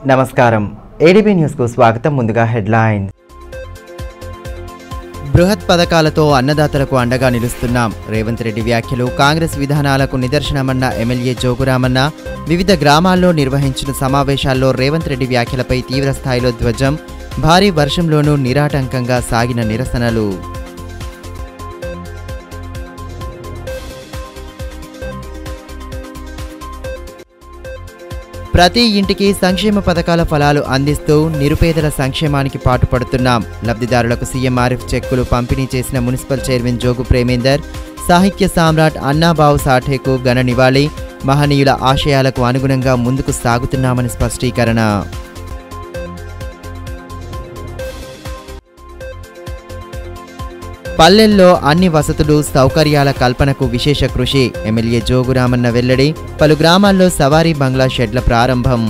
నమస్కారం ఏడీబీ న్యూస్కు స్వాగతం ముందుగా హెడ్లైన్స్ బృహత్ పథకాలతో అన్నదాతలకు అండగా నిలుస్తున్నాం రేవంత్ రెడ్డి వ్యాఖ్యలు కాంగ్రెస్ విధానాలకు నిదర్శనమన్న ఎమ్మెల్యే జోగురామన్న వివిధ గ్రామాల్లో నిర్వహించిన సమావేశాల్లో రేవంత్ రెడ్డి వ్యాఖ్యలపై తీవ్ర స్థాయిలో ధ్వజం భారీ వర్షంలోనూ నిరాటంకంగా సాగిన నిరసనలు ప్రతి ఇంటికి సంక్షేమ పథకాల ఫలాలు అందిస్తూ నిరుపేదల సంక్షేమానికి పాటుపడుతున్నాం లబ్ధిదారులకు సీఎంఆర్ఎఫ్ చెక్కులు పంపిణీ చేసిన మున్సిపల్ చైర్మన్ జోగు ప్రేమేందర్ సాహిత్య సామ్రాట్ అన్నాబావు సాఠేకు ఘన నివాళి మహనీయుల ఆశయాలకు అనుగుణంగా ముందుకు సాగుతున్నామని స్పష్టీకరణ పల్లెల్లో అన్ని వసతులు సౌకర్యాల కల్పనకు విశేష కృషి ఎమ్మెల్యే జోగురామన్న వెల్లడి పలు గ్రామాల్లో సవారీ బంగ్లా షెడ్ల ప్రారంభం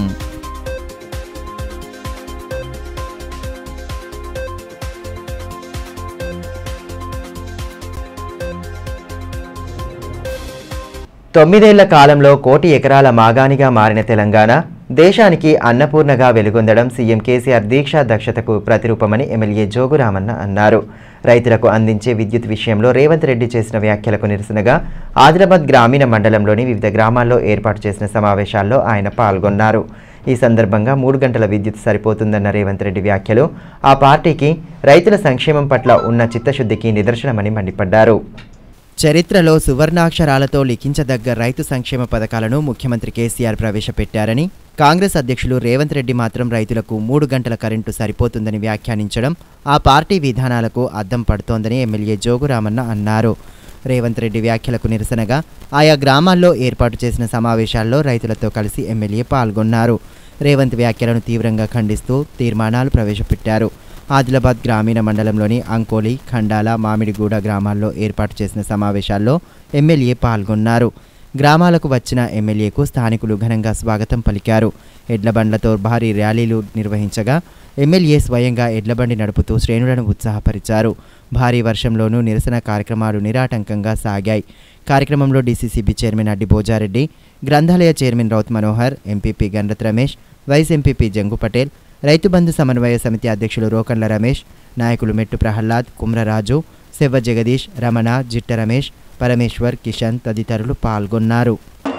తొమ్మిదేళ్ల కాలంలో కోటి ఎకరాల మాగాణిగా మారిన తెలంగాణ దేశానికి అన్నపూర్ణగా వెలుగొందడం సీఎం కేసీఆర్ దీక్షా దక్షతకు ప్రతిరూపమని ఎమ్మెల్యే జోగురామన్న అన్నారు రైతులకు అందించే విద్యుత్ విషయంలో రేవంత్ రెడ్డి చేసిన వ్యాఖ్యలకు నిరసనగా ఆదిలాబాద్ గ్రామీణ మండలంలోని వివిధ గ్రామాల్లో ఏర్పాటు చేసిన సమావేశాల్లో ఆయన పాల్గొన్నారు ఈ సందర్భంగా మూడు గంటల విద్యుత్ సరిపోతుందన్న రేవంత్ రెడ్డి వ్యాఖ్యలు ఆ పార్టీకి రైతుల సంక్షేమం పట్ల ఉన్న చిత్తశుద్ధికి నిదర్శనమని మండిపడ్డారు చరిత్రలో సువర్ణాక్షరాలతో లిఖించదగ్గ రైతు సంక్షేమ పథకాలను ముఖ్యమంత్రి కేసీఆర్ ప్రవేశపెట్టారని కాంగ్రెస్ అధ్యక్షులు రేవంత్ రెడ్డి మాత్రం రైతులకు మూడు గంటల కరెంటు సరిపోతుందని వ్యాఖ్యానించడం ఆ పార్టీ విధానాలకు అద్దం పడుతోందని ఎమ్మెల్యే జోగురామన్న అన్నారు రేవంత్ రెడ్డి వ్యాఖ్యలకు నిరసనగా ఆయా గ్రామాల్లో ఏర్పాటు చేసిన సమావేశాల్లో రైతులతో కలిసి ఎమ్మెల్యే పాల్గొన్నారు రేవంత్ వ్యాఖ్యలను తీవ్రంగా ఖండిస్తూ తీర్మానాలు ప్రవేశపెట్టారు ఆదిలాబాద్ గ్రామీణ మండలంలోని అంకోలి ఖండాల మామిడిగూడ గ్రామాల్లో ఏర్పాటు చేసిన సమావేశాల్లో ఎమ్మెల్యే పాల్గొన్నారు గ్రామాలకు వచ్చిన ఎమ్మెల్యేకు స్థానికులు ఘనంగా స్వాగతం పలికారు ఎడ్లబండ్లతో భారీ ర్యాలీలు నిర్వహించగా ఎమ్మెల్యే స్వయంగా ఎడ్లబండి నడుపుతూ శ్రేణులను ఉత్సాహపరిచారు భారీ వర్షంలోనూ నిరసన కార్యక్రమాలు నిరాటంకంగా సాగాయి కార్యక్రమంలో డీసీసీబీ చైర్మన్ అడ్డి భోజారెడ్డి గ్రంథాలయ chairman Raut Manohar MPP Gandrath Ramesh vice MPP Jangu Patel Rythu Bandhu సమన్వయ సమితి అధ్యక్షులు రోకన్ల రమేష్ నాయకులు మెట్టు ప్రహ్లాద్ కుమ్రరాజు సెవ్వ జగదీష్ రమణ జిట్ట రమేష్ పరమేశ్వర్ కిషన్ తదితరులు పాల్గొన్నారు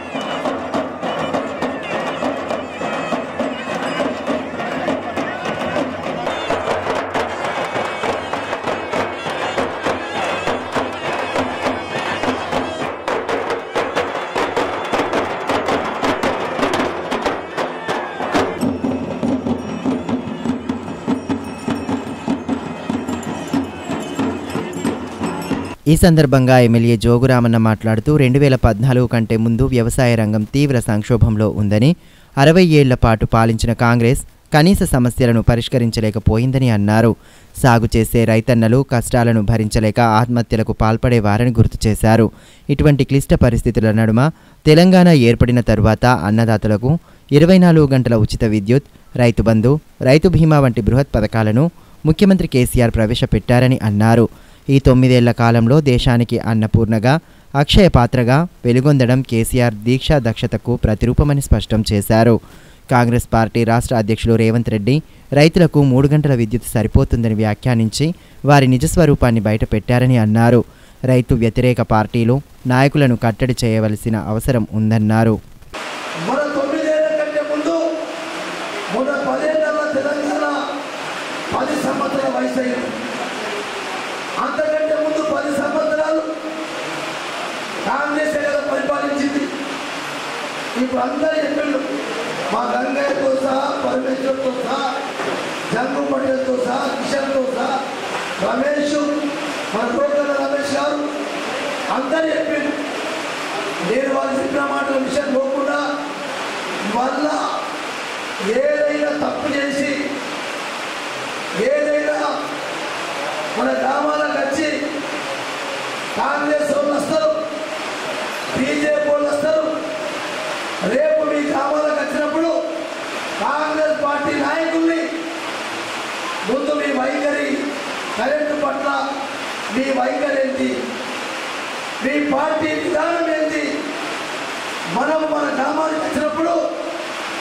ఈ సందర్భంగా ఎమ్మెల్యే జోగురామన్న మాట్లాడుతూ రెండు వేల పద్నాలుగు కంటే ముందు వ్యవసాయ రంగం తీవ్ర సంక్షోభంలో ఉందని అరవై ఏళ్ల పాటు పాలించిన కాంగ్రెస్ కనీస సమస్యలను పరిష్కరించలేకపోయిందని అన్నారు సాగు చేసే రైతన్నలు కష్టాలను భరించలేక ఆత్మహత్యలకు పాల్పడేవారని గుర్తు చేశారు ఇటువంటి క్లిష్ట పరిస్థితుల నడుమ తెలంగాణ ఏర్పడిన తరువాత అన్నదాతలకు ఇరవై నాలుగు గంటల ఉచిత విద్యుత్ రైతు బంధు రైతు బీమా వంటి బృహత్ పథకాలను ముఖ్యమంత్రి కేసీఆర్ ప్రవేశపెట్టారని అన్నారు ఈ తొమ్మిదేళ్ల కాలంలో దేశానికి అన్నపూర్ణగా అక్షయ పాత్రగా వెలుగొందడం కేసీఆర్ దీక్షా దక్షతకు ప్రతిరూపమని స్పష్టం చేశారు కాంగ్రెస్ పార్టీ రాష్ట్ర అధ్యక్షులు రేవంత్ రెడ్డి రైతులకు మూడు గంటల విద్యుత్ సరిపోతుందని వ్యాఖ్యానించి వారి నిజస్వరూపాన్ని బయటపెట్టారని అన్నారు రైతు వ్యతిరేక పార్టీలు నాయకులను కట్టడి చేయవలసిన అవసరం ఉందన్నారు మన తొమ్మిదేళ్ల కంటే ముందు మన పదేళ్ల తెలంగాణ పది సంవత్సరాల వయసు అయింది అంతకంటే ముందు పది సంవత్సరాలు కాంగ్రెస్ ఏదో పరిపాలించింది ఇప్పుడు అందరూ చెప్పండు మా గంగయ్యతో సహా పరమేశ్వర్తో సహా జంగు పటేల్తో సహా కిషన్తో సహా రమేష్ మన రోడ్ల రమేష్ గారు అందరూ చెప్పిండు నేను వాళ్ళు చెప్పిన మాటల విషయం పోకుండా మళ్ళా ఏదైనా తప్పు చేసి ఏదైనా మన గ్రామాలకు వచ్చి కాంగ్రెస్ వాళ్ళు వస్తారు బీజేపీ వాళ్ళు వస్తారు రేపు మీ గ్రామాలకు వచ్చినప్పుడు కాంగ్రెస్ పార్టీ నాయకుల్ని ముందు మీ వైఖరి కరెంటు పట్ల మీ వైఖరి ఏంటి మీ పార్టీ విధానం ఏంటి మనం మన గ్రామానికి వచ్చినప్పుడు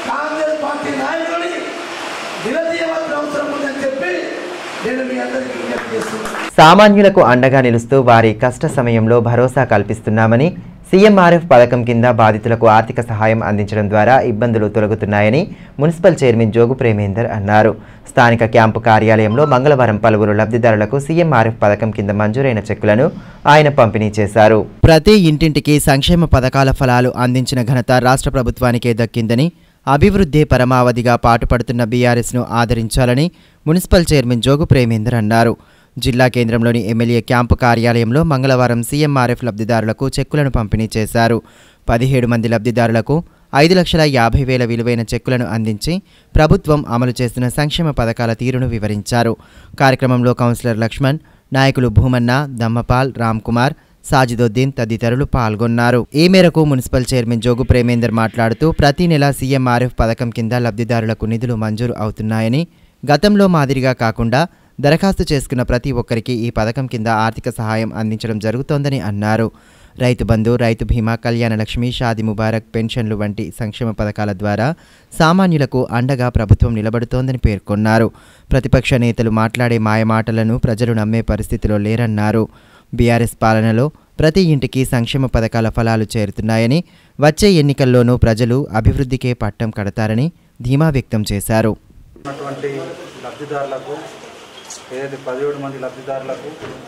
కాంగ్రెస్ పార్టీ నాయకుడిని నిలదీయవలసిన అవసరం ఉందని చెప్పి నేను మీ అందరికీ విజ్ఞప్తి చేస్తున్నాను సామాన్యులకు అండగా నిలుస్తూ వారి కష్ట సమయంలో భరోసా కల్పిస్తున్నామని సీఎంఆర్ఎఫ్ పథకం కింద బాధితులకు ఆర్థిక సహాయం అందించడం ద్వారా ఇబ్బందులు తొలగుతున్నాయని మున్సిపల్ చైర్మన్ జోగు ప్రేమేందర్ అన్నారు స్థానిక క్యాంపు కార్యాలయంలో మంగళవారం పలువురు లబ్ధిదారులకు సీఎంఆర్ఎఫ్ పథకం కింద మంజూరైన చెక్కులను ఆయన పంపిణీ చేశారు ప్రతి ఇంటింటికి సంక్షేమ పథకాల ఫలాలు అందించిన ఘనత రాష్ట్ర ప్రభుత్వానికే దక్కిందని అభివృద్ధి పరమావధిగా పాటుపడుతున్న బీఆర్ఎస్ను ఆదరించాలని మున్సిపల్ చైర్మన్ జోగు ప్రేమేందర్ అన్నారు జిల్లా కేంద్రంలోని ఎమ్మెల్యే క్యాంపు కార్యాలయంలో మంగళవారం సీఎంఆర్ఎఫ్ లబ్ధిదారులకు చెక్కులను పంపిణీ చేశారు పదిహేడు మంది లబ్ధిదారులకు ఐదు లక్షల యాభై వేల విలువైన చెక్కులను అందించి ప్రభుత్వం అమలు చేస్తున్న సంక్షేమ పథకాల తీరును వివరించారు కార్యక్రమంలో కౌన్సిలర్ లక్ష్మణ్ నాయకులు భూమన్న దమ్మపాల్ రామ్ కుమార్ సాజిదొద్దీన్ తదితరులు పాల్గొన్నారు ఈ మేరకు మున్సిపల్ చైర్మన్ జోగు ప్రేమేందర్ మాట్లాడుతూ ప్రతి నెల సీఎంఆర్ఎఫ్ పథకం కింద లబ్ధిదారులకు నిధులు మంజూరు అవుతున్నాయని గతంలో మాదిరిగా కాకుండా దరఖాస్తు చేసుకున్న ప్రతి ఒక్కరికి ఈ పథకం కింద ఆర్థిక సహాయం అందించడం జరుగుతోందని అన్నారు రైతు బంధు రైతు బీమా కళ్యాణ లక్ష్మి షాది ముబారక్ పెన్షన్లు వంటి సంక్షేమ పథకాల ద్వారా సామాన్యులకు అండగా ప్రభుత్వం నిలబడుతోందని పేర్కొన్నారు ప్రతిపక్ష నేతలు మాట్లాడే మాయమాటలను ప్రజలు నమ్మే పరిస్థితిలో లేరన్నారు బీఆర్ఎస్ పాలనలో ప్రతి ఇంటికి సంక్షేమ పథకాల ఫలాలు చేరుతున్నాయని వచ్చే ఎన్నికల్లోనూ ప్రజలు అభివృద్ధికే పట్టం కడతారని ధీమా వ్యక్తం చేశారు ఉన్నటువంటి లబ్ధిదారులకు ఏదైతే పదిహేడు మంది లబ్ధిదారులకు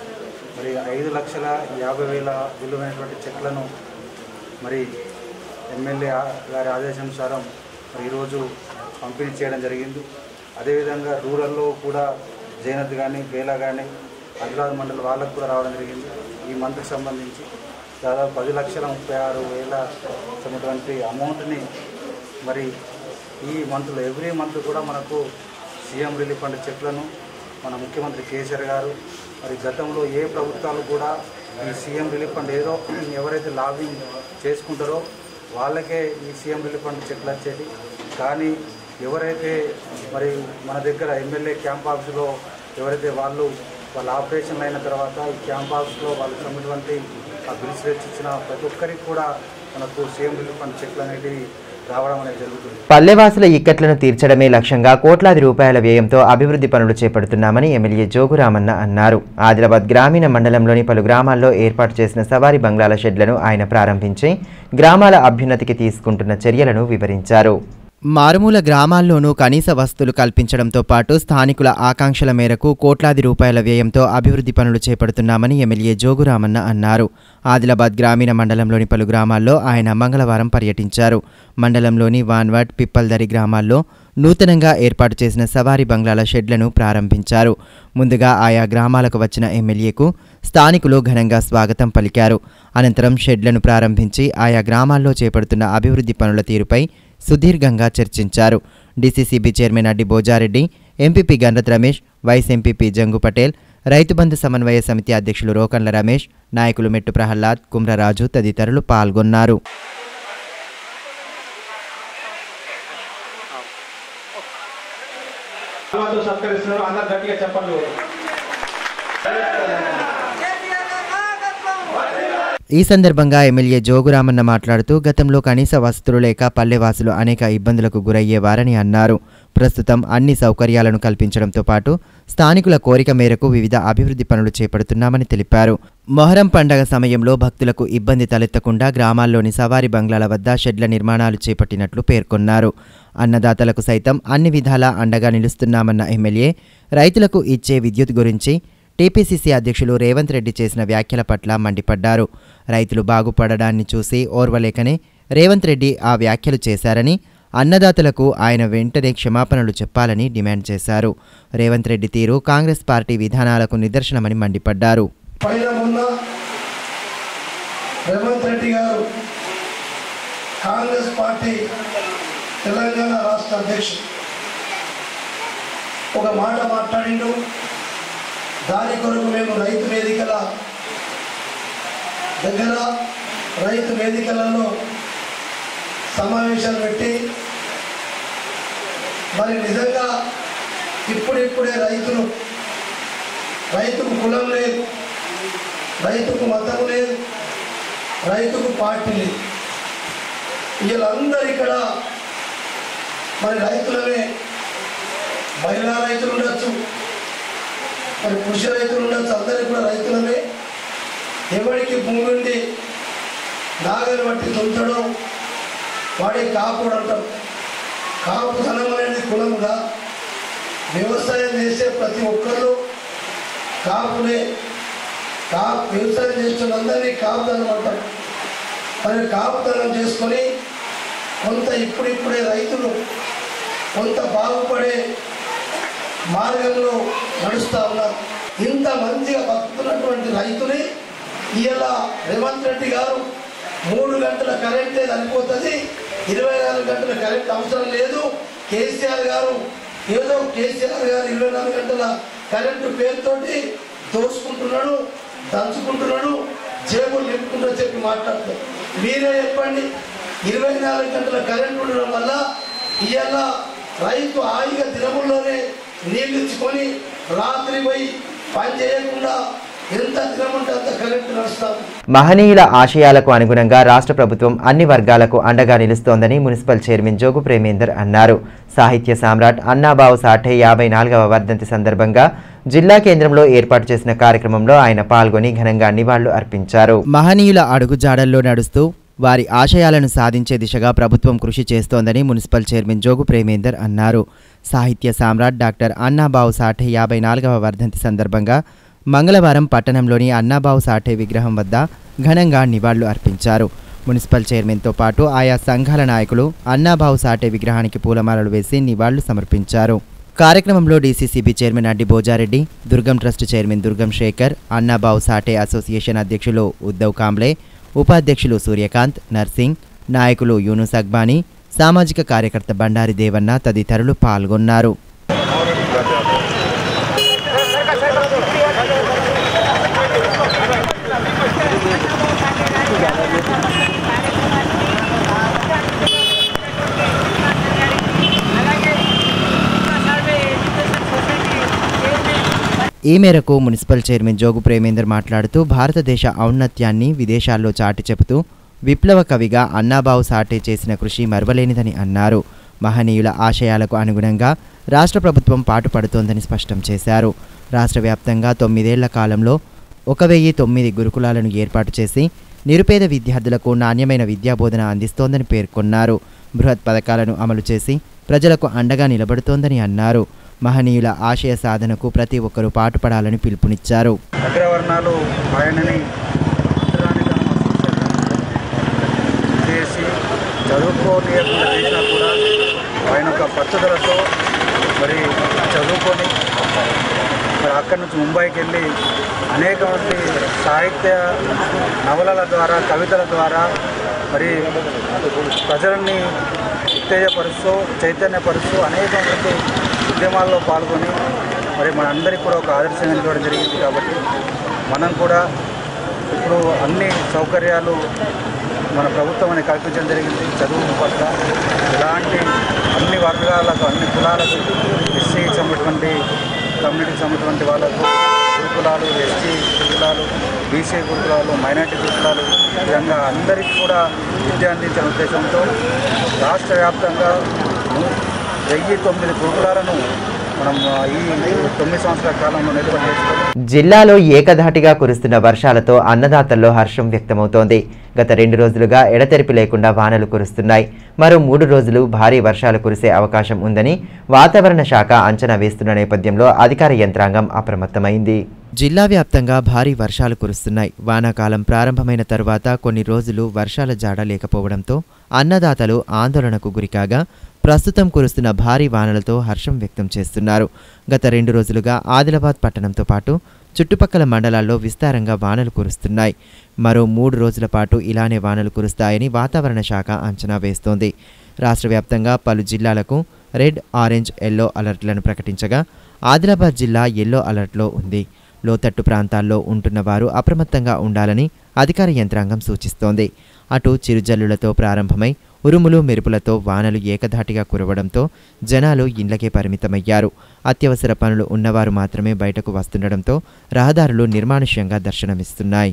మరి ఐదు లక్షల యాభై వేల విలువైనటువంటి చెక్లను మరి ఎమ్మెల్యే గారి ఆదేశానుసారం మరి ఈరోజు పంపిణీ చేయడం జరిగింది అదేవిధంగా రూరల్లో కూడా జైనత్ కానీ బేలా కానీ ఆదిలాబాద్ మండలి వాళ్ళకు కూడా రావడం జరిగింది ఈ మంత్కి సంబంధించి దాదాపు పది లక్షల ముప్పై ఆరు వేల ఉన్నటువంటి అమౌంట్ని మరి ఈ మంత్లో ఎవ్రీ మంత్ కూడా మనకు సీఎం రిలీఫ్ ఫండ్ చెక్లను మన ముఖ్యమంత్రి కేసీఆర్ గారు మరి గతంలో ఏ ప్రభుత్వాలు కూడా ఈ సీఎం రిలీఫ్ ఫండ్ ఏదో ఎవరైతే లాబింగ్ చేసుకుంటారో వాళ్ళకే ఈ సీఎం రిలీఫ్ ఫండ్ చెక్లు వచ్చేది కానీ ఎవరైతే మరి మన దగ్గర ఎమ్మెల్యే క్యాంప్ ఆఫీసులో ఎవరైతే వాళ్ళు వాళ్ళ ఆపరేషన్ అయిన తర్వాత ఈ క్యాంప్ ఆఫీస్లో వాళ్ళకి సంబంధించినటువంటి ఆ బిల్స్ రేట్స్ ఇచ్చిన ప్రతి ఒక్కరికి కూడా మనకు సీఎం రిలీఫ్ ఫండ్ చెక్లు అనేటివి రావడం అనేది జరుగుతుంది పల్లెవాసుల ఇక్కట్లను తీర్చడమే లక్ష్యంగా కోట్లాది రూపాయల వ్యయంతో అభివృద్ధి పనులు చేపడుతున్నామని ఎమ్మెల్యే జోగురామన్న అన్నారు ఆదిలాబాద్ గ్రామీణ మండలంలోని పలు గ్రామాల్లో ఏర్పాటు చేసిన సవారీ బంగ్లాల షెడ్లను ఆయన ప్రారంభించి గ్రామాల అభ్యున్నతికి తీసుకుంటున్న చర్యలను వివరించారు మారుమూల గ్రామాల్లోనూ కనీస వసతులు కల్పించడంతో పాటు స్థానికుల ఆకాంక్షల మేరకు కోట్లాది రూపాయల వ్యయంతో అభివృద్ధి పనులు చేపడుతున్నామని ఎమ్మెల్యే జోగురామన్న అన్నారు ఆదిలాబాద్ గ్రామీణ మండలంలోని పలు గ్రామాల్లో ఆయన మంగళవారం పర్యటించారు మండలంలోని వాన్వాడ్ పిప్పల్దరి గ్రామాల్లో నూతనంగా ఏర్పాటు చేసిన సవారీ బంగ్లాల షెడ్లను ప్రారంభించారు ముందుగా ఆయా గ్రామాలకు వచ్చిన ఎమ్మెల్యేకు స్థానికులు ఘనంగా స్వాగతం పలికారు అనంతరం షెడ్లను ప్రారంభించి ఆయా గ్రామాల్లో చేపడుతున్న అభివృద్ధి పనుల తీరుపై సుదీర్ఘంగా చర్చించారు DCCB chairman Addi Bojareddy MPP Ganarath Ramesh vice MPP Jangu Patel Rythu Bandhu సమన్వయ సమితి అధ్యక్షులు రోకన్ల రమేష్ నాయకులు మెట్టు ప్రహ్లాద్ కుమ్రరాజు తదితరులు పాల్గొన్నారు సన్మానంతో సత్కరిస్తున్నారు అందరు గట్టిగా చెప్పండి ఈ సందర్భంగా ఎమ్మెల్యే జోగురామన్న మాట్లాడుతూ గతంలో కనీస వసతులు లేక పల్లెవాసులు అనేక ఇబ్బందులకు గురయ్యేవారని అన్నారు ప్రస్తుతం అన్ని సౌకర్యాలను కల్పించడంతో పాటు స్థానికుల కోరిక మేరకు వివిధ అభివృద్ధి పనులు చేపడుతున్నామని తెలిపారు మొహరం పండగ సమయంలో భక్తులకు ఇబ్బంది తలెత్తకుండా గ్రామాల్లోని సవారీ బంగ్లాల వద్ద షెడ్ల నిర్మాణాలు చేపట్టినట్లు పేర్కొన్నారు అన్నదాతలకు సైతం అన్ని విధాలా అండగా నిలుస్తున్నామన్న ఎమ్మెల్యే రైతులకు ఇచ్చే విద్యుత్ గురించి టీపీసీసీ అధ్యక్షులు రేవంత్ రెడ్డి చేసిన వ్యాఖ్యల పట్ల మండిపడ్డారు రైతులు బాగుపడడాన్ని చూసి ఓర్వలేకనే రేవంత్ రెడ్డి ఆ వ్యాఖ్యలు చేశారని అన్నదాతలకు ఆయన వెంటనే క్షమాపణలు చెప్పాలని డిమాండ్ చేశారు రేవంత్ రెడ్డి తీరు కాంగ్రెస్ పార్టీ విధానాలకు నిదర్శనమని మండిపడ్డారు పైన మొన్న రేవంత్ రెడ్డి గారు కాంగ్రెస్ పార్టీ తెలంగాణ రాష్ట్ర అధ్యక్షుడు ఒక మాట మాట్లాడిండు దాని కొరకు మేము రైతు వేదికల దగ్గర రైతు వేదికలలో సమావేశాలు పెట్టి మరి నిజంగా ఇప్పుడిప్పుడే రైతులు రైతుకు కులం లేదు రైతుకు మతం లేదు రైతుకు పార్టీ లేదు వీళ్ళందరూ ఇక్కడ మరి రైతులమే మహిళా రైతులు ఉండొచ్చు మరి పురుష రైతులు ఉండొచ్చు అందరికీ కూడా రైతులమే ఎవరికి భూమి ఉండి నాగలి బట్టి తుంచడం వాడి కాపుడు అంటారు కాపు ధనం అనేది కులముగా వ్యవసాయం చేసే ప్రతి ఒక్కరు కాపులే కా వ్యవసాయం చేస్తున్నందరినీ కాపుదనం అంటారు మరి కాపుదనం చేసుకొని కొంత ఇప్పుడిప్పుడే రైతులు కొంత బాగుపడే మార్గంలో నడుస్తూ ఉన్నారు ఇంత మంచిగా బతుకుతున్నటువంటి రైతుని ఇలా రేవంత్ రెడ్డి గారు మూడు గంటల కరెంటే సరిపోతుంది ఇరవై నాలుగు గంటల కరెంట్ అవసరం లేదు కేసీఆర్ గారు ఏదో కేసీఆర్ గారు ఇరవై నాలుగు గంటల కరెంటు పేరుతోటి దోసుకుంటున్నాడు దంచుకుంటున్నాడు జేబులు నింపుకుంటూ చెప్పి మాట్లాడతారు మీరే చెప్పండి ఇరవై నాలుగు గంటల కరెంట్ ఉండడం వల్ల ఇవాళ రైతు హాయిగా దినముల్లోనే నీళ్ళు ఇచ్చుకొని రాత్రి పోయి పని చేయకుండా ఎంత దినముంటే అంత కరెంటు నడుస్తాం మహనీయుల ఆశయాలకు అనుగుణంగా రాష్ట్ర ప్రభుత్వం అన్ని వర్గాలకు అండగా నిలుస్తోందని మున్సిపల్ చైర్మన్ జోగు ప్రేమేందర్ అన్నారు సాహిత్య సామ్రాట్ అన్నాబావు సాఠే యాభై నాలుగవ వర్ధంతి సందర్భంగా జిల్లా కేంద్రంలో ఏర్పాటు చేసిన కార్యక్రమంలో ఆయన పాల్గొని ఘనంగా నివాళులు అర్పించారు మహనీయుల అడుగుజాడల్లో నడుస్తూ వారి ఆశయాలను సాధించే దిశగా ప్రభుత్వం కృషి చేస్తోందని మున్సిపల్ చైర్మన్ జోగు ప్రేమేందర్ అన్నారు సాహిత్య సామ్రాట్ డాక్టర్ అన్నాబావు సాఠే యాభై నాలుగవ వర్ధంతి సందర్భంగా మంగళవారం పట్టణంలోని అన్నాబావు సాఠే విగ్రహం వద్ద ఘనంగా నివాళులు అర్పించారు మున్సిపల్ చైర్మన్తో పాటు ఆయా సంఘాల నాయకులు అన్నాబావు సాఠే విగ్రహానికి పూలమాలలు వేసి నివాళులు సమర్పించారు కార్యక్రమంలో DCCB chairman Addi Bhojareddy Durgam trust chairman Durgam Shekhar Annabhau Sathe association అధ్యక్షులు ఉద్దవ్ కాంబ్లే ఉపాధ్యక్షులు సూర్యకాంత్ నర్సింగ్ నాయకులు యూనుస్ అక్బానీ సామాజిక కార్యకర్త బండారి దేవన్న తదితరులు పాల్గొన్నారు ఈ మేరకు మున్సిపల్ చైర్మన్ జోగు ప్రేమేందర్ మాట్లాడుతూ భారతదేశ ఔన్నత్యాన్ని విదేశాల్లో చాటి చెబుతూ విప్లవ కవిగా అన్నాబావు సాటే చేసిన కృషి మరువలేనిదని అన్నారు మహనీయుల ఆశయాలకు అనుగుణంగా రాష్ట్ర ప్రభుత్వం పాటుపడుతోందని స్పష్టం చేశారు రాష్ట్ర వ్యాప్తంగా తొమ్మిదేళ్ల కాలంలో ఒక వెయ్యి తొమ్మిది గురుకులాలను ఏర్పాటు చేసి నిరుపేద విద్యార్థులకు నాణ్యమైన విద్యాబోధన అందిస్తోందని పేర్కొన్నారు బృహత్ పథకాలను అమలు చేసి ప్రజలకు అండగా నిలబడుతోందని అన్నారు మహనీయుల ఆశయ సాధనకు ప్రతి ఒక్కరూ పాటుపడాలని పిలుపునిచ్చారు అగ్రవర్ణాలు ఆయనని చేసి చదువుకోనియకుండా చేసినా కూడా ఆయన ఒక పట్టుదలతో మరి చదువుకొని మరి అక్కడి నుంచి ముంబైకి వెళ్ళి అనేక మంది సాహిత్య నవలల ద్వారా కవితల ద్వారా మరి ప్రజలని ఉత్తేజపరుస్తూ చైతన్యపరుస్తూ అనేక మంది ఉద్యమాల్లో పాల్గొని మరి మనందరికీ కూడా ఒక ఆదర్శంగా నిలవడం జరిగింది కాబట్టి మనం కూడా ఇప్పుడు అన్ని సౌకర్యాలు మన ప్రభుత్వం అనేది కల్పించడం జరిగింది చదువు పట్ల ఇలాంటి అన్ని వర్గాలకు అన్ని కులాలకు ఎస్సీకి సంబంధించినటువంటి కమ్యూనిటీకి సంబంధించినటువంటి వాళ్ళకు గురుకులాలు ఎస్టీ గురుకులాలు బీసీ గురుకులాలు మైనార్టీ గురుకులాలు ఈ విధంగా అందరికీ కూడా విద్య అందించిన ఉద్దేశంతో రాష్ట్ర వ్యాప్తంగా వెయ్యి తొమ్మిది గురుకులాలను మనం ఈ తొమ్మిది సంవత్సరాల కాలంలో నిర్వహణ చేసుకొని జిల్లాలో ఏకధాటిగా కురుస్తున్న వర్షాలతో అన్నదాతల్లో హర్షం వ్యక్తమవుతోంది గత రెండు రోజులుగా ఎడతెరిపి లేకుండా వానలు కురుస్తున్నాయి మరో మూడు రోజులు భారీ వర్షాలు కురిసే అవకాశం ఉందని వాతావరణ శాఖ అంచనా వేస్తున్న నేపథ్యంలో అధికార యంత్రాంగం అప్రమత్తమైంది జిల్లా వ్యాప్తంగా భారీ వర్షాలు కురుస్తున్నాయి వానాకాలం ప్రారంభమైన తరువాత కొన్ని రోజులు వర్షాల జాడ లేకపోవడంతో అన్నదాతలు ఆందోళనకు గురికాగా ప్రస్తుతం కురుస్తున్న భారీ వానలతో హర్షం వ్యక్తం చేస్తున్నారు గత రెండు రోజులుగా ఆదిలాబాద్ పట్టణంతో పాటు చుట్టుపక్కల మండలాల్లో విస్తారంగా వానలు కురుస్తున్నాయి మరో మూడు రోజుల పాటు ఇలానే వానలు కురుస్తాయని వాతావరణ శాఖ అంచనా వేస్తోంది రాష్ట్ర వ్యాప్తంగా పలు జిల్లాలకు రెడ్ ఆరెంజ్ ఎల్లో అలర్ట్లను ప్రకటించగా ఆదిలాబాద్ జిల్లా ఎల్లో అలర్ట్లో ఉంది లోతట్టు ప్రాంతాల్లో ఉంటున్న వారు అప్రమత్తంగా ఉండాలని అధికార యంత్రాంగం సూచిస్తోంది అటు చిరుజల్లులతో ప్రారంభమై ఉరుములు మెరుపులతో వానలు ఏకధాటిగా కురవడంతో జనాలు ఇండ్లకే పరిమితమయ్యారు అత్యవసర పనులు ఉన్నవారు మాత్రమే బయటకు వస్తుండడంతో రహదారులు నిర్మానుష్యంగా దర్శనమిస్తున్నాయి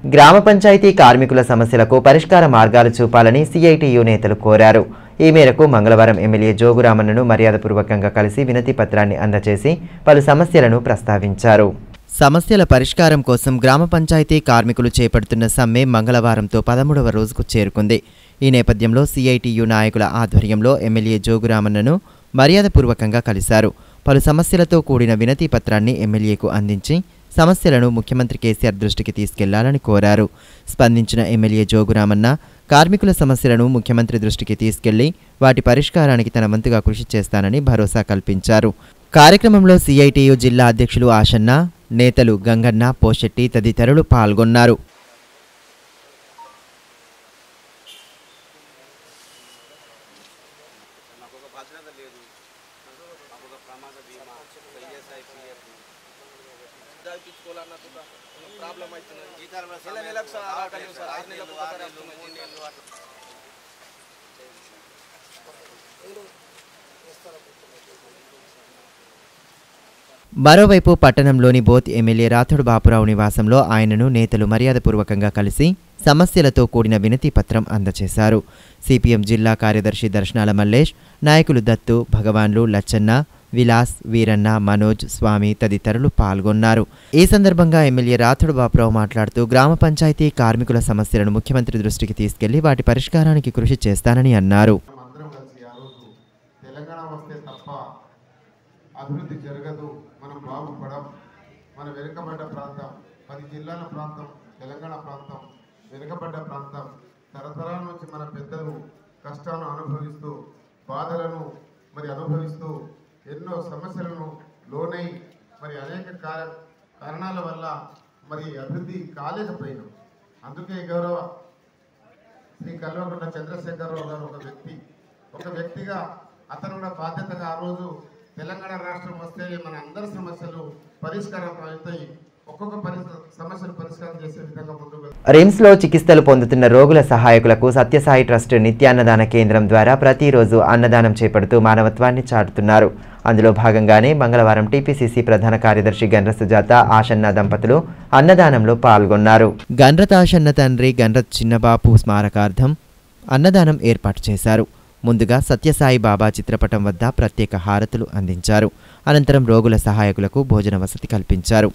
గ్రామ పంచాయతీ కార్మికుల సమస్యలకు పరిష్కార మార్గాలు చూపాలని సిఐటియు నేతలు కోరారు ఈ మేరకు మంగళవారం ఎమ్మెల్యే జోగురామన్నను మర్యాదపూర్వకంగా కలిసి వినతి పత్రాన్ని అందజేసి పలు సమస్యలను ప్రస్తావించారు సమస్యల పరిష్కారం కోసం గ్రామ పంచాయతీ కార్మికులు చేపడుతున్న సమ్మె మంగళవారంతో పదమూడవ రోజుకు చేరుకుంది ఈ నేపథ్యంలో సిఐటియు నాయకుల ఆధ్వర్యంలో ఎమ్మెల్యే జోగురామన్నను మర్యాదపూర్వకంగా కలిశారు పలు సమస్యలతో కూడిన వినతి పత్రాన్ని ఎమ్మెల్యేకు అందించి సమస్యలను ముఖ్యమంత్రి కేసీఆర్ దృష్టికి తీసుకెళ్లాలని కోరారు స్పందించిన ఎమ్మెల్యే జోగురామన్న కార్మికుల సమస్యలను ముఖ్యమంత్రి దృష్టికి తీసుకెళ్లి వాటి పరిష్కారానికి తన వంతుగా కృషి చేస్తానని భరోసా కల్పించారు కార్యక్రమంలో సిఐటియు జిల్లా అధ్యక్షులు ఆశన్న నేతలు గంగన్న పోషెట్టి తదితరులు పాల్గొన్నారు మరోవైపు పట్టణంలోని బోత్ ఎమ్మెల్యే రాథోడ్ బాపురావు నివాసంలో ఆయనను నేతలు మర్యాదపూర్వకంగా కలిసి సమస్యలతో కూడిన వినతి పత్రం అందజేశారు సిపిఎం జిల్లా కార్యదర్శి దర్శనాల మల్లేష్ నాయకులు దత్తు భగవాన్లు లచ్చన్న విలాస్ వీరన్న మనోజ్ స్వామి తదితరులు పాల్గొన్నారు ఈ సందర్భంగా ఎమ్మెల్యే రాథోడ్ బాపురావు మాట్లాడుతూ గ్రామ పంచాయతీ కార్మికుల సమస్యలను ముఖ్యమంత్రి దృష్టికి తీసుకెళ్లి వాటి పరిష్కారానికి కృషి చేస్తానని అన్నారు అందరం కలిసి ఆ రోజు తెలంగాణ వస్తే తప్ప అభివృద్ధి జరగదు మనం బాగుపడం మన వెనుకబడ్డ ప్రాంతం పది జిల్లాల ప్రాంతం తెలంగాణ ప్రాంతం వెనుకబడ్డ ప్రాంతం తరతరాల నుంచి మన పెద్దలు కష్టాలను అనుభవిస్తూ బాధలను మరి అనుభవిస్తూ ఎన్నో సమస్యలను లోనై మరి అనేక కార- కారణాల వల్ల మరి అభివృద్ధి కాలేకపోయినాం అందుకే గౌరవ శ్రీ కల్వకుంట్ల చంద్రశేఖరరావు గారు ఒక వ్యక్తి ఒక వ్యక్తిగా అతను కూడా బాధ్యతగా ఆ రోజు తెలంగాణ రాష్ట్రం వస్తే మన అందరి సమస్యలు పరిష్కారం అవుతాయి ఒక్కొక్క పరి సమస్యలు పరిష్కారం చేసే విధంగా ముందుకు వెళ్తాం. రిమ్స్లో చికిత్సలు పొందుతున్న రోగుల సహాయకులకు సత్యసాయి ట్రస్ట్ నిత్యాన్నదాన కేంద్రం ద్వారా ప్రతిరోజు అన్నదానం చేపడుతూ మానవత్వాన్ని చాటుతున్నారు అందులో భాగంగానే మంగళవారం టీపీసీసీ ప్రధాన కార్యదర్శి గండ్ర సుజాత ఆశన్న దంపతులు అన్నదానంలో పాల్గొన్నారు గన్రతాషన్న తండ్రి గన్రత్ చిన్నబాపు స్మారకార్థం అన్నదానం ఏర్పాటు చేశారు ముందుగా సత్యసాయి బాబా చిత్రపటం వద్ద ప్రత్యేక హారతులు అందించారు అనంతరం రోగుల సహాయకులకు భోజన వసతి కల్పించారు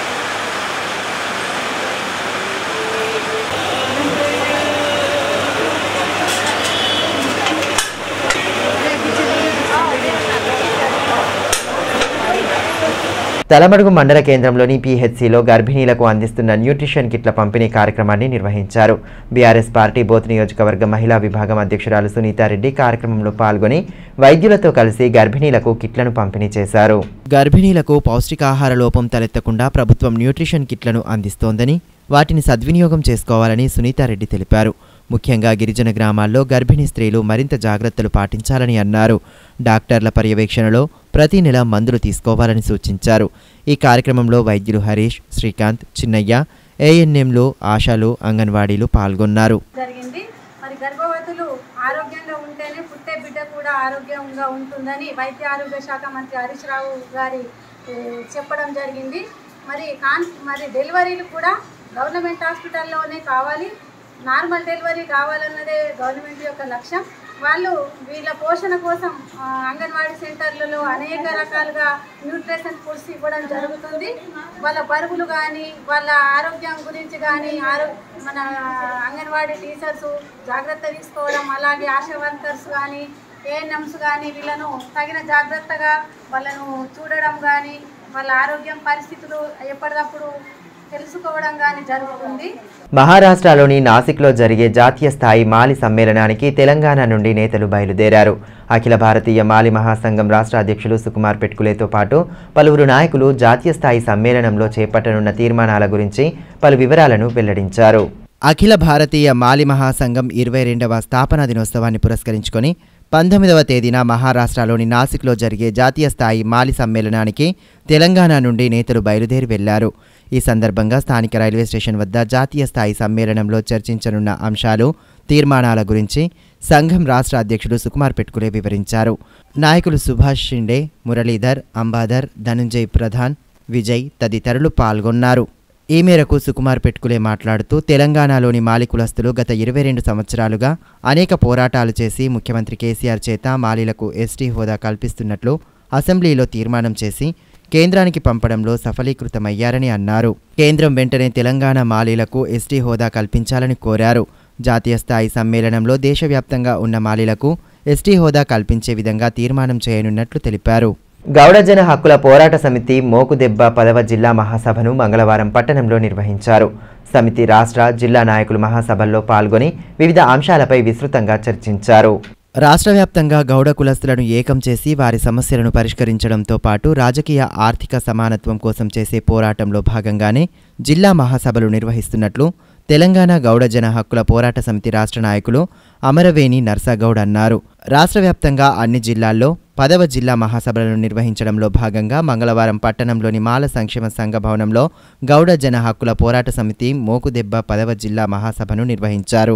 తలమడుగు మండల కేంద్రంలోని పీహెచ్సిలో గర్భిణీలకు అందిస్తున్న న్యూట్రిషన్ కిట్ల పంపిణీ కార్యక్రమాన్ని నిర్వహించారు బీఆర్ఎస్ పార్టీ బోత్ నియోజకవర్గ మహిళా విభాగం అధ్యక్షురాలు సునీతారెడ్డి కార్యక్రమంలో పాల్గొని వైద్యులతో కలిసి గర్భిణీలకు కిట్లను పంపిణీ చేశారు గర్భిణీలకు పౌష్టికాహార లోపం తలెత్తకుండా ప్రభుత్వం న్యూట్రిషన్ కిట్లను అందిస్తోందని వాటిని సద్వినియోగం చేసుకోవాలని సునీతారెడ్డి తెలిపారు ముఖ్యంగా గిరిజన గ్రామాల్లో గర్భిణీ స్త్రీలు మరింత జాగ్రత్తలు పాటించాలని అన్నారు డాక్టర్ల పర్యవేక్షణలో ప్రతి నెల మందులు తీసుకోవాలని సూచించారు ఈ కార్యక్రమంలో వైద్యులు హరీష్ శ్రీకాంత్ చిన్నయ్య ఏఎన్ఎంలు ఆశాలు అంగన్వాడీలు పాల్గొన్నారు జరిగింది మరి గర్భవతులు ఆరోగ్యంగా ఉంటేనే పుట్టే బిడ్డ కూడా ఆరోగ్యంగా ఉంటుందని వైద్య ఆరోగ్య శాఖ మంత్రి హరీష్ రావు గారి ఏ, చెప్పడం జరిగింది మరి కాన్ మరి డెలివరీలు కూడా గవర్నమెంట్ హాస్పిటల్లోనే కావాలి నార్మల్ డెలివరీ కావాలన్నదే గవర్నమెంట్ యొక్క లక్ష్యం వాళ్ళు వీళ్ళ పోషణ కోసం ఆ, అంగన్వాడీ సెంటర్లలో అనేక రకాలుగా న్యూట్రిషన్ ఫుడ్స్ ఇవ్వడం జరుగుతుంది వాళ్ళ బరువులు కానీ వాళ్ళ ఆరోగ్యం గురించి కానీ ఆరో మన అంగన్వాడీ టీచర్స్ జాగ్రత్త తీసుకోవడం అలాగే ఆశా వర్కర్స్ కానీ ఏఎన్ఎంస్ కానీ వీళ్ళను తగిన జాగ్రత్తగా వాళ్ళను చూడడం కానీ వాళ్ళ ఆరోగ్యం పరిస్థితులు ఎప్పటికప్పుడు తెలుసుకోవడం కానీ జరుగుతుంది మహారాష్ట్రలోని నాసిక్లో జరిగే జాతీయ స్థాయి మాలి సమ్మేళనానికి తెలంగాణ నుండి నేతలు బయలుదేరారు అఖిల భారతీయ మాలి మహాసంఘం రాష్ట్ర అధ్యక్షులు సుకుమార్ పెట్కులేతో పాటు పలువురు నాయకులు జాతీయ స్థాయి సమ్మేళనంలో చేపట్టనున్న తీర్మానాల గురించి పలు వివరాలను వెల్లడించారు అఖిల భారతీయ మాలి మహాసంఘం ఇరవై రెండవ స్థాపనా దినోత్సవాన్ని పురస్కరించుకొని పంతొమ్మిదవ తేదీన మహారాష్ట్రలోని నాసిక్లో జరిగే జాతీయ స్థాయి మాలి సమ్మేళనానికి తెలంగాణ నుండి నేతలు బయలుదేరి వెళ్లారు ఈ సందర్భంగా స్థానిక రైల్వే స్టేషన్ వద్ద జాతీయ స్థాయి సమ్మేళనంలో చర్చించనున్న అంశాలు తీర్మానాల గురించి సంఘం రాష్ట్ర అధ్యక్షుడు సుకుమార్ పెట్కులే వివరించారు నాయకులు సుభాష్ షిండే మురళీధర్ అంబాదర్ ధనుంజయ్ ప్రధాన్ విజయ్ తదితరులు పాల్గొన్నారు ఈ మేరకు సుకుమార్ పెట్టుకులే మాట్లాడుతూ తెలంగాణలోని మాలి కులస్తులు గత ఇరవై రెండు సంవత్సరాలుగా అనేక పోరాటాలు చేసి ముఖ్యమంత్రి కేసీఆర్ చేత మాలీలకు ఎస్టీ హోదా కల్పిస్తున్నట్లు అసెంబ్లీలో తీర్మానం చేసి కేంద్రానికి పంపడంలో సఫలీకృతమయ్యారని అన్నారు కేంద్రం వెంటనే తెలంగాణ మాలీలకు ఎస్టీ హోదా కల్పించాలని కోరారు జాతీయ స్థాయి సమ్మేళనంలో దేశవ్యాప్తంగా ఉన్న మాలీలకు ఎస్టీ హోదా కల్పించే విధంగా తీర్మానం చేయనున్నట్లు తెలిపారు గౌడజన హక్కుల పోరాట సమితి మోకుదెబ్బ పదవ జిల్లా మహాసభను మంగళవారం పట్టణంలో నిర్వహించారు సమితి రాష్ట్ర జిల్లా నాయకులు మహాసభల్లో పాల్గొని వివిధ అంశాలపై విస్తృతంగా చర్చించారు రాష్ట్ర వ్యాప్తంగా గౌడ కులస్తులను ఏకం చేసి వారి సమస్యలను పరిష్కరించడంతో పాటు రాజకీయ ఆర్థిక సమానత్వం కోసం చేసే పోరాటంలో భాగంగానే జిల్లా మహాసభలు నిర్వహిస్తున్నట్లు తెలంగాణ గౌడ జన హక్కుల పోరాట సమితి రాష్ట్ర నాయకులు అమరవేణి నర్సగౌడ్ అన్నారు రాష్ట్ర వ్యాప్తంగా అన్ని జిల్లాల్లో పదవ జిల్లా మహాసభలను నిర్వహించడంలో భాగంగా మంగళవారం పట్టణంలోని మాల సంక్షేమ సంఘ భవనంలో గౌడ జన హక్కుల పోరాట సమితి మోకుదెబ్బ పదవ జిల్లా మహాసభను నిర్వహించారు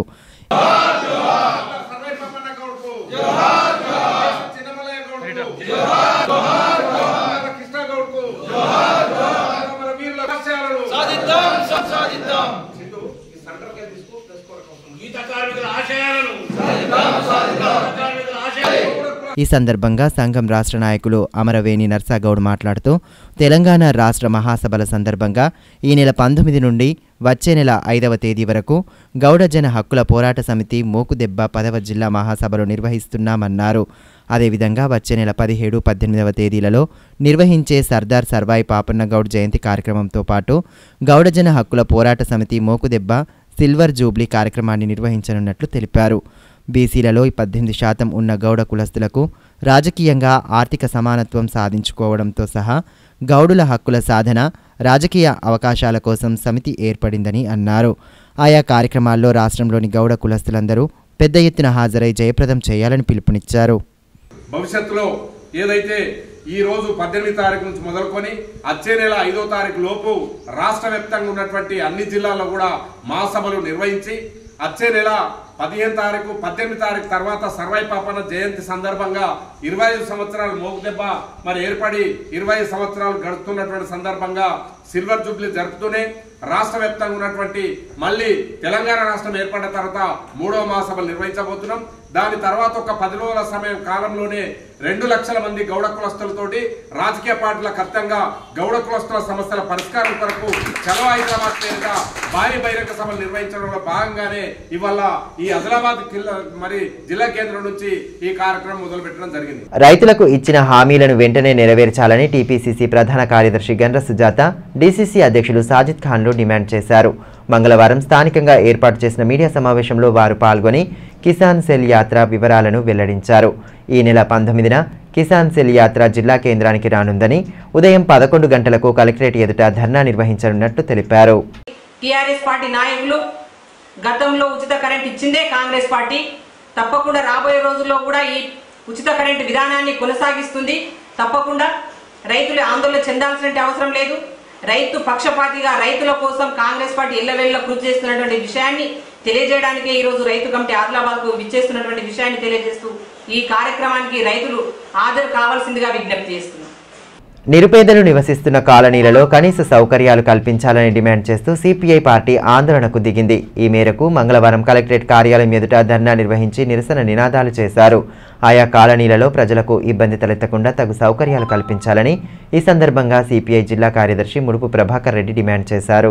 ఈ సందర్భంగా సంఘం రాష్ట్ర నాయకులు అమరవేణి నర్సాగౌడ్ మాట్లాడుతూ తెలంగాణ రాష్ట్ర మహాసభల సందర్భంగా ఈ నెల పంతొమ్మిది నుండి వచ్చే నెల ఐదవ తేదీ వరకు గౌడజన హక్కుల పోరాట సమితి మోకుదెబ్బ పదవ జిల్లా మహాసభలు నిర్వహిస్తున్నామన్నారు అదేవిధంగా వచ్చే నెల పదిహేడు పద్దెనిమిదవ తేదీలలో నిర్వహించే సర్దార్ సర్వాయి పాపన్న గౌడ్ జయంతి కార్యక్రమంతో పాటు గౌడజన హక్కుల పోరాట సమితి మోకుదెబ్బ సిల్వర్ జూబ్లీ కార్యక్రమాన్ని నిర్వహించనున్నట్లు తెలిపారు బీసీలలో పద్దెనిమిది శాతం ఉన్న గౌడ కులస్తులకు రాజకీయంగా ఆర్థిక సమానత్వం సాధించుకోవడంతో సహా గౌడుల హక్కుల సాధన రాజకీయ అవకాశాల కోసం సమితి ఏర్పడిందని అన్నారు ఆయా కార్యక్రమాల్లో రాష్ట్రంలోని గౌడ కులస్తులందరూ పెద్ద ఎత్తున హాజరై జయప్రదం చేయాలని పిలుపునిచ్చారు భవిష్యత్తులో ఏదైతే ఈ రోజు పద్దెనిమిది తారీఖు నుంచి మొదలుకొని వచ్చే నెల ఐదో తారీఖు లోపు రాష్ట్ర వ్యాప్తంగా ఉన్నటువంటి అన్ని జిల్లాల్లో కూడా మహాసభలు నిర్వహించి వచ్చే నెల పదిహేను తారీఖు పద్దెనిమిది తారీఖు తర్వాత సర్వై పాపన జయంతి సందర్భంగా ఇరవై ఐదు సంవత్సరాలు మోగుదెబ్బ మరి ఏర్పడి ఇరవై ఐదు సంవత్సరాలు గడుపుతున్నటువంటి సందర్భంగా సిల్వర్ జూబ్లీ జరుపుతూనే రాష్ట్ర వ్యాప్తంగా ఉన్నటువంటి మళ్ళీ తెలంగాణ రాష్ట్రం ఏర్పడిన తర్వాత మూడవ మహాసభలు నిర్వహించబోతున్నాం దాని తర్వాత ఒక పది రోజుల సమయం కాలంలోనే రెండు లక్షల మంది గౌడ కులస్తులతోటి రాజకీయ పార్టీల కర్తంగా గౌడ కులస్తుల సమస్యల పరిష్కారం కొరకు చలో హైదరాబాద్ పేరుగా భారీ బహిరంగ సభలు నిర్వహించడంలో భాగంగానే ఇవాళ ఈ ఆదిలాబాద్ జిల్లా మరి జిల్లా కేంద్రం నుంచి ఈ కార్యక్రమం మొదలు పెట్టడం జరిగింది రైతులకు ఇచ్చిన హామీలను వెంటనే నెరవేర్చాలని టీపీసీసీ ప్రధాన కార్యదర్శి గండ్ర సుజాత డీసీసీ అధ్యక్షులు సాజిద్ ఖాన్లు డిమాండ్ చేశారు మంగళవారం స్థానికంగా ఏర్పాటు చేసిన మీడియా సమావేశంలో వారు పాల్గొని కిసాన్ సెల్ యాత్ర వివరాలను వెల్లడించారు ఈ నెల పంతొమ్మిదిన కిసాన్ సెల్ యాత్ర జిల్లా కేంద్రానికి రానుందని ఉదయం పదకొండు గంటలకు కలెక్టరేట్ ఎదుట ధర్నా నిర్వహించనున్నట్టు తెలిపారు టీఆర్ఎస్ పార్టీ నాయకులు గతంలో ఉచిత కరెంట్ ఇచ్చిందే కాంగ్రెస్ పార్టీ తప్పకుండా రాబోయే రోజుల్లో కూడా ఈ ఉచిత కరెంటు విధానాన్ని కొనసాగిస్తుంది తప్పకుండా రైతులు ఆందోళన చెందాల్సిన అవసరం లేదు రైతు పక్షపాతిగా రైతుల కోసం కాంగ్రెస్ పార్టీ ఎల్లవెల్ల కృషి చేస్తున్నటువంటి విషయాన్ని తెలియజేయడానికే ఈ రోజు రైతు కమిటీ ఆదిలాబాద్ కు విచ్చేస్తున్నటువంటి విషయాన్ని తెలియజేస్తూ ఈ కార్యక్రమానికి రైతులు హాజరు కావాల్సిందిగా విజ్ఞప్తి చేస్తున్నారు నిరుపేదలు నివసిస్తున్న కాలనీలలో కనీస సౌకర్యాలు కల్పించాలని డిమాండ్ చేస్తూ సిపిఐ పార్టీ ఆందోళనకు దిగింది ఈ మేరకు మంగళవారం కలెక్టరేట్ కార్యాలయం ఎదుట ధర్నా నిర్వహించి నిరసన నినాదాలు చేశారు ఆయా కాలనీలలో ప్రజలకు ఇబ్బంది తలెత్తకుండా తగు సౌకర్యాలు కల్పించాలని ఈ సందర్భంగా సిపిఐ జిల్లా కార్యదర్శి ముడుపు ప్రభాకర్ రెడ్డి డిమాండ్ చేశారు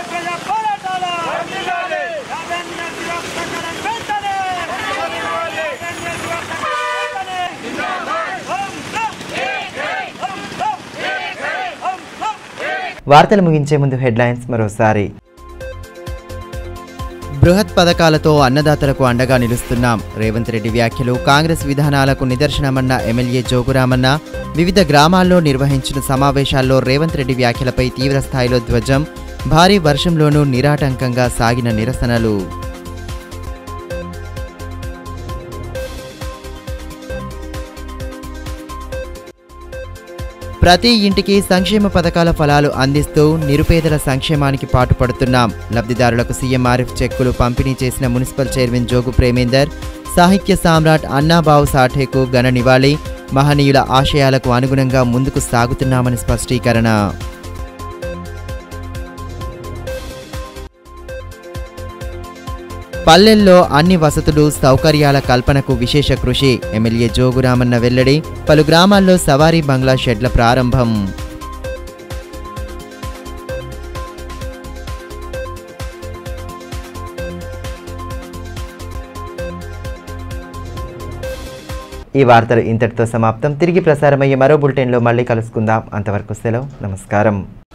వార్తలు ముగించే ముందు హెడ్లైన్స్ మరోసారి బృహత్ పథకాలతో అన్నదాతలకు అండగా నిలుస్తున్నాం రేవంత్ రెడ్డి వ్యాఖ్యలు కాంగ్రెస్ విధానాలకు నిదర్శనమన్న ఎమ్మెల్యే జోగురామన్న వివిధ గ్రామాల్లో నిర్వహించిన సమావేశాల్లో రేవంత్ రెడ్డి వ్యాఖ్యలపై తీవ్ర స్థాయిలో ధ్వజం భారీ వర్షంలోనూ నిరాటంకంగా సాగిన నిరసనలు ప్రతి ఇంటికి సంక్షేమ పథకాల ఫలాలు అందిస్తూ నిరుపేదల సంక్షేమానికి పాటుపడుతున్నాం లబ్ధిదారులకు సీఎం ఆరిఫ్ చెక్కులు పంపిణీ చేసిన మున్సిపల్ చైర్మన్ జోగు ప్రేమేందర్ సాహిత్య సామ్రాట్ అన్నాబావు సాఠేకు ఘన నివాళి మహనీయుల ఆశయాలకు అనుగుణంగా ముందుకు సాగుతున్నామని స్పష్టీకరణ పల్లెల్లో అన్ని వసతులు సౌకర్యాల కల్పనకు విశేష కృషి ఎమ్మెల్యే జోగురామన్న వెల్లడి పలు గ్రామాల్లో సవారీ బంగ్లా షెడ్ల ప్రారంభం ఈ వార్తలు ఇంతటితో సమాప్తం తిరిగి ప్రసారమయ్యే మరో బులెటిన్లో మళ్ళీ కలుసుకుందాం అంతవరకు సెలవు నమస్కారం